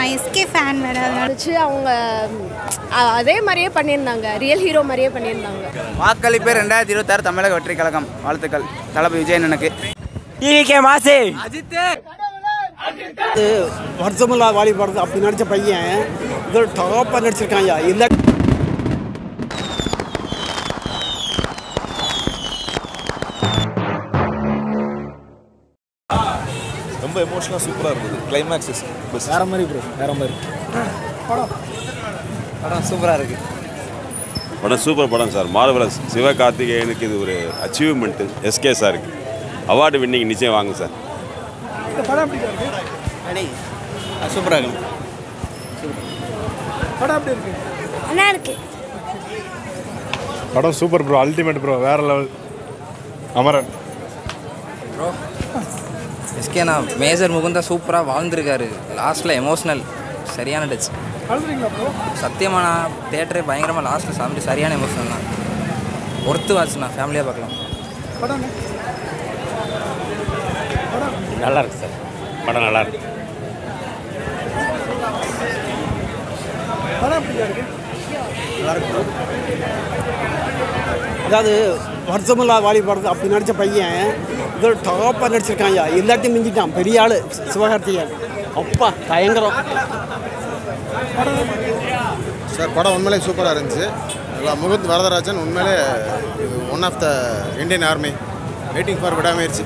நான் SK fan வேறு அதனால நடிச்சு அவங்க அ- அதே மாதிரியே பண்ணியிருந்தாங்க ரியல் ஹீரோ மாதிரியே பண்ணியிருந்தாங்க வாக்களிப்பு ரெண்டாயிரத்தி இருபத்தாறு தமிழக வெற்றி கழகம் வாழ்த்துக்கள் தளபதி விஜயன் எனக்கு டிவிகே மாசு வருஷமில்லா வாலி படத்து அப்படி நடித்த பையன் இதோ டாப்பாக நடிச்சிருக்காங்க எல்லா ரொம்ப எமோஷனலாக சூப்பராக இருந்தது கிளைமேக்ஸஸ் வேற மாதிரி ப்ரோ வேற மாதிரி படம் சூப்பராக இருக்குது படம் சூப்பர் படம் சார் மார்வலஸ் சிவகார்த்திகேயனுக்கு இது ஒரு அச்சீவ்மெண்ட்டு எஸ்கே சாருக்கு அவார்டு வின்னிங் நிச்சயம் வாங்க சார் சூப்பராக இருக்கும் நல்லா இருக்கு படம் சூப்பர் ப்ரோ அல்டிமேட் ப்ரோ வேற லெவல் அமரன் எஸ்கேனா மேஜர் முகுந்தா சூப்பராக வாழ்ந்திருக்காரு லாஸ்ட்டில் எமோஷ்னல் சரியான டச் சத்தியமான தேட்டரே பயங்கரமாக லாஸ்ட்டில் சாப்பிட்டு சரியான எமோஷனல் தான் ஒர்த்து வாட்ச்ண்ணா ஃபேமிலியாக பார்க்கலாம் நல்லா இருக்கு சார் படம் நல்லா இருக்கு அதாவது வருஷமில்லா வாலி படத்து அப்படி நடித்த பையன் இதோ டாப்பாக நடிச்சிருக்காங்க எல்லாத்தையும் மிஞ்சிட்டான் பெரிய ஆள் சிவகார்த்திகேயன் அப்பா பயங்கரம் சார் படம் உண்மையிலே சூப்பராக இருந்துச்சு எல்லாம் முகுந்த் வரதராஜன் உண்மையிலே இது one of the Indian army waiting for Vidaamuyarchi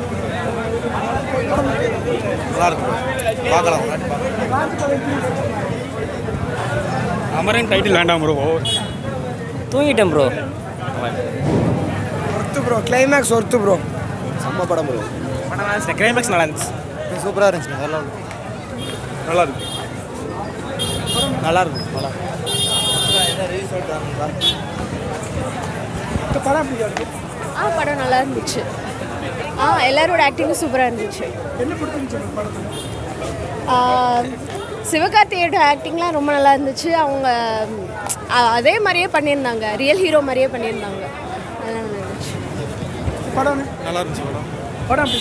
நல்லா இருக்கும் பார்க்கலாம் அமரன் டைட்டில் வேண்டாம் ப்ரோ தூங்கிட்டேன் bro worth bro climax worth bro செம்ம படம் ப்ரோ படம் நல்லா கிளைமேக்ஸ் நல்லா இருந்துச்சு சூப்பராக இருந்துச்சு நல்லா நல்லா இருக்கு நல்லா இருக்கும் நல்லா ஆ படம் நல்லா இருந்துச்சு ஆ எல்லாரோட ஆக்டிங்கும் சூப்பராக இருந்துச்சு ஆ, சிவகார்த்தியோட ஆக்டிங்லாம் ரொம்ப நல்லா இருந்துச்சு அவங்க அ, அதே மாதிரியே பண்ணியிருந்தாங்க ரியல் ஹீரோ மாதிரியே பண்ணியிருந்தாங்க அதெல்லாம் நல்லா இருந்துச்சு நல்லா இருந்துச்சு படம்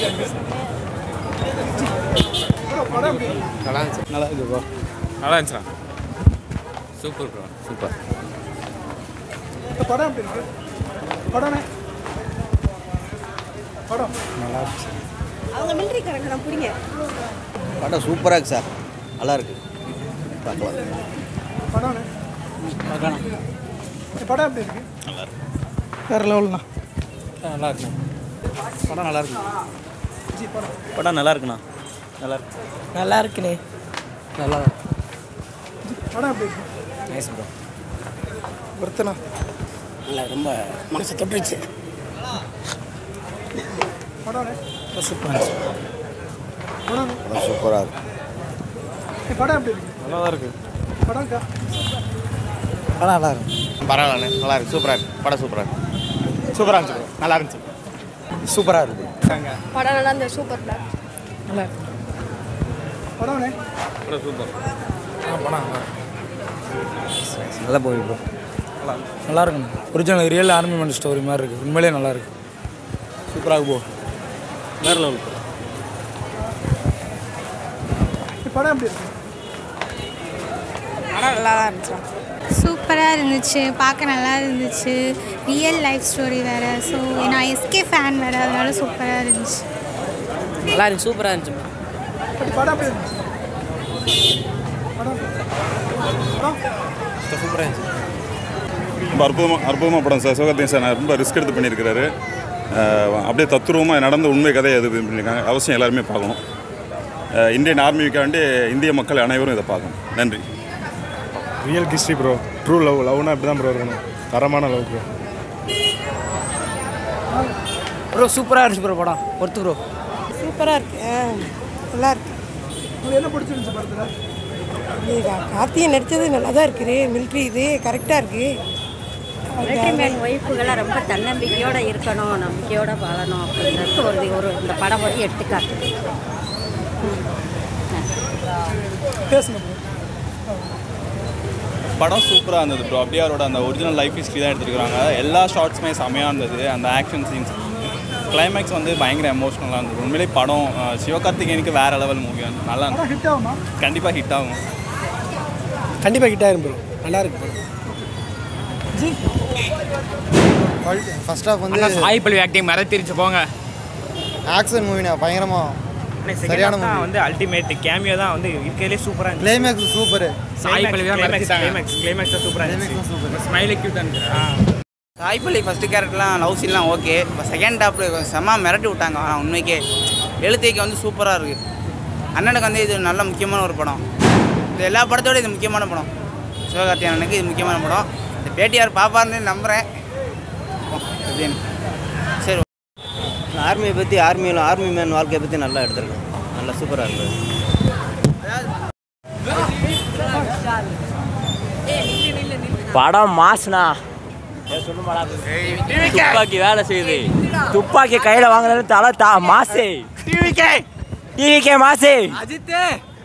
நல்லா இருக்கு ப்ரோ நல்லா இருந்துச்சுண்ணா சூப்பர் ப்ரோ சூப்பர் அவங்க மிலிட்ரிக்காரங்க நான் பிடிங்க படம் சூப்பராக இருக்குது சார் நல்லா இருக்கு பார்க்கலாம் வேற லெவல்ண்ணா நல்லா இருக்குண்ணா படம் நல்லா இருக்கு படம் நல்லா இருக்குண்ணா நல்லா இருக்கு நல்லா இருக்குண்ணே நல்லா நைஸ் ப்ரோ ஒருத்தனா இல்லை ரொம்ப மனசை தொட்டுருச்சு படம் சூப்பராக இருக்கு நல்லா தான் இருக்கு படம் நல்லா இருக்கு பரவாயில்ல நல்லா இருக்கு சூப்பராக இருக்கு படம் சூப்பராக இருக்கு சூப்பராக இருந்துச்சு ப்ரோ நல்லா இருந்துச்சு சூப்பராக இருக்கு படம் நல்லா இருந்தது சூப்பர் தான் நல்லா போகுது ப்ரோ நல்லா இருக்குண்ணா original real army man story மாதிரி இருக்குது உண்மையிலேயே நல்லா இருக்கு சூப்பராக போ வேற லெவல் சூப்பராக இருந்துச்சு பார்க்க நல்லா இருந்துச்சு ரியல் லைஃப் ஸ்டோரி வேறு ஸோ நான் எஸ்கே ஃபேன் வேறு அதனால சூப்பராக இருந்துச்சு நல்லா இருக்கு சூப்பராக இருந்துச்சு சூப்பராக இருந்துச்சு ரொம்ப அற்புதமாக அற்புதமாக படம் சார் சிவகார்த்திகேயன் சார் ரொம்ப ரிஸ்க் எடுத்து பண்ணியிருக்கிறாரு அஹ் அப்படியே தத்துரூபமாக நடந்த உண்மை கதையை இது பண்ணியிருக்காங்க அவசியம் எல்லாருமே பார்க்கணும் அஹ் இந்தியன் ஆர்மிக்காண்டி இந்திய மக்கள் அனைவரும் இதை பார்க்கணும் நன்றி real history bro true love லவ்னா இப்படி தான் ப்ரோ இருக்கணும் தரமான லவ் ப்ரோ ப்ரோ சூப்பராக இருந்துச்சு ப்ரோ படம் ஒர்த்து ப்ரோ சூப்பராக இருக்கு ஆ, நல்லா இருக்கு இது கா- கார்த்திகேயன் நடித்தது நல்லா தான் இருக்குது மிலிட்ரி இது கரெக்டாக இருக்குது வெற்றிமேன் ஒய்ஃபுகளை ரொம்ப தன்னம்பிக்கையோடு இருக்கணும் நம்பிக்கையோடு வாழணும் அப்படின்றது ஒரு ஒரு இந்த படம் ஒரு எடுத்துக்காட்டு படம் சூப்பராக இருந்தது ப்ரோ அப்படியே அவரோட அந்த ஒரிஜினல் லைஃப் ஹிஸ்ட்ரி தான் எடுத்துருக்காங்க எல்லா ஷார்ட்ஸுமே செமையாக இருந்தது அந்த ஆக்ஷன் சீன்ஸ் கிளைமேக்ஸ் வந்து பயங்கர எமோஷ்னலாக இருந்தது உண்மையிலே படம் அஹ், சிவகார்த்திகேயனுக்கு வேற லெவல் மூவி நல்லா இருந்தது கண்டிப்பாக ஹிட் ஆகும் கண்டிப்பாக ஹிட் ஆயிரும் ப்ரோ நல்லா இருக்கு ஃபர்ஸ்ட் ஹாஃப் வந்து சாய் பல்லவி ஆக்டிங் மறத்திருச்சு போங்க ஆக்ஷன் மூவினா பயங்கரமாக சரியான சரியான movie. வந்து அல்டிமேட் கேமியோ தான் வந்து இருக்கிறதுலே சூப்பராக இருந்துச்சு கிளைமேக்ஸ் சூப்பர் சாய் பல்லவி தான் மறந்துட்டாங்க கிளைமேக்ஸ் கிளைமேக்ஸ் தான் சூப்பராக இருந்துச்சு ஸ்மைலே கியூட் இருந்துச்சு சாய்பள்ளி ஃபஸ்ட்டு கேரக்டர்லாம் லவ் சீன்லாம் ஓகே இப்போ செகண்ட் ஹாஃபில் செம்ம மிரட்டி விட்டாங்க ஆனால் உண்மைக்கே எழுத்தைக்கு வந்து சூப்பராக இருக்குது அண்ணனுக்கு வந்து இது நல்ல முக்கியமான ஒரு படம் இது எல்லா படத்தோட இது முக்கியமான படம் சிவகார்த்திகேயன் அண்ணனுக்கு இது முக்கியமான படம் இந்த பேட்டியார் பாப்பாருன்னு நம்புகிறேன் அப்படின்னு சரி ஆர்மியை பற்றி ஆர்மியில் ஆர்மி மேன் வாழ்க்கையை பற்றி நல்லா எடுத்திருக்கேன் நல்லா சூப்பராக இருக்குது படம் மாசுனா துப்பாக்கி வேலை செய்யுது துப்பாக்கி கையில் வாங்குறது தலை தா மாசு டிவிக்கே டிவிக்கே மாசு அஜித்து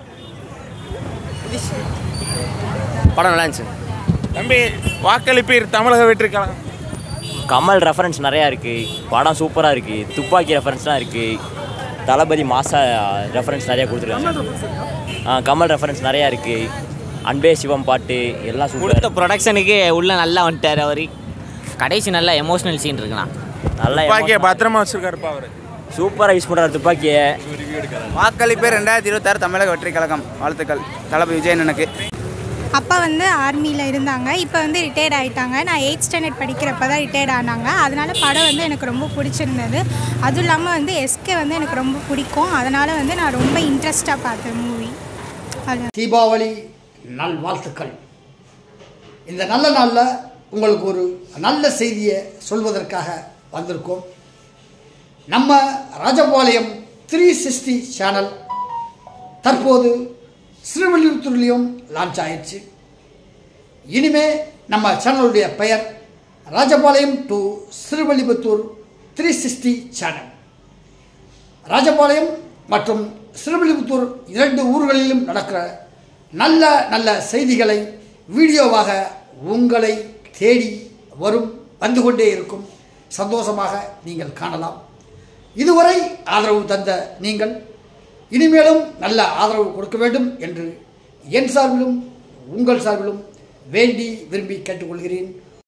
படம் நல்லா இருந்துச்சு தம்பி வாக்களிப்பீர் தமிழக வெற்றி கழகம் கமல் ரெஃபரன்ஸ் நிறையா இருக்குது படம் சூப்பராக இருக்குது துப்பாக்கி ரெஃபரன்ஸ்லாம் இருக்குது தளபதி மாசா ரெஃபரன்ஸ் நிறையா கொடுத்துருக்காங்க ஆ கமல் ரெஃபரன்ஸ் நிறையா இருக்குது அன்பே சிவம் பாட்டு எல்லாம் சூப்பர் கொடுத்த ப்ரொடக்ஷனுக்கு உள்ள நல்லா வந்துட்டார் அவர் கடைசி நல்ல எமோஷனல் சீன் இருக்குண்ணா நல்லா துப்பாக்கியை பத்திரமா வச்சிருக்காருப்பா அவர் சூப்பராக யூஸ் பண்ணுறாரு துப்பாக்கியை வாக்களிப்பேர் ரெண்டாயிரத்தி இருபத்தாறு தமிழக வெற்றி கழகம் வாழ்த்துக்கள் தளபதி விஜய் அண்ணனுக்கு அப்பா வந்து ஆர்மியில் இருந்தாங்க இப்போ வந்து ரிட்டையர்ட் ஆகிட்டாங்க நான் எயிட் ஸ்டாண்டர்ட் படிக்கிறப்ப தான் ரிட்டையர்ட் ஆனாங்க அதனால படம் வந்து எனக்கு ரொம்ப பிடிச்சிருந்தது அதுவும் இல்லாமல் வந்து எஸ்கே வந்து எனக்கு ரொம்ப பிடிக்கும் அதனால் வந்து நான் ரொம்ப இன்ட்ரெஸ்ட்டாக பார்த்தேன் மூவி அது தீபாவளி நல்வாழ்த்துக்கள் இந்த நல்ல நாளில் உங்களுக்கு ஒரு நல்ல செய்தியை சொல்வதற்காக வந்திருக்கோம் நம்ம ராஜபாளையம் த்ரீ சிக்ஸ்டி சேனல் தற்போது ஸ்ரீவில்லிபுத்தூர்லேயும் லான்ச் ஆயிடுச்சு இனிமே நம்ம சேனலுடைய பெயர் Rajapalayam to Srivilliputhur three sixty channel Rajapalayam மற்றும் ஸ்ரீவில்லிபுத்தூர் இரண்டு ஊர்களிலும் நடக்கிற நல்ல நல்ல செய்திகளை வீடியோவாக உங்களை தேடி வரும் வந்து கொண்டே இருக்கும் சந்தோஷமாக நீங்கள் காணலாம் இதுவரை ஆதரவு தந்த நீங்கள் இனிமேலும் நல்ல ஆதரவு கொடுக்க வேண்டும் என்று என் சார்பிலும் உங்கள் சார்பிலும் வேண்டி விரும்பி கேட்டுக்கொள்கிறேன்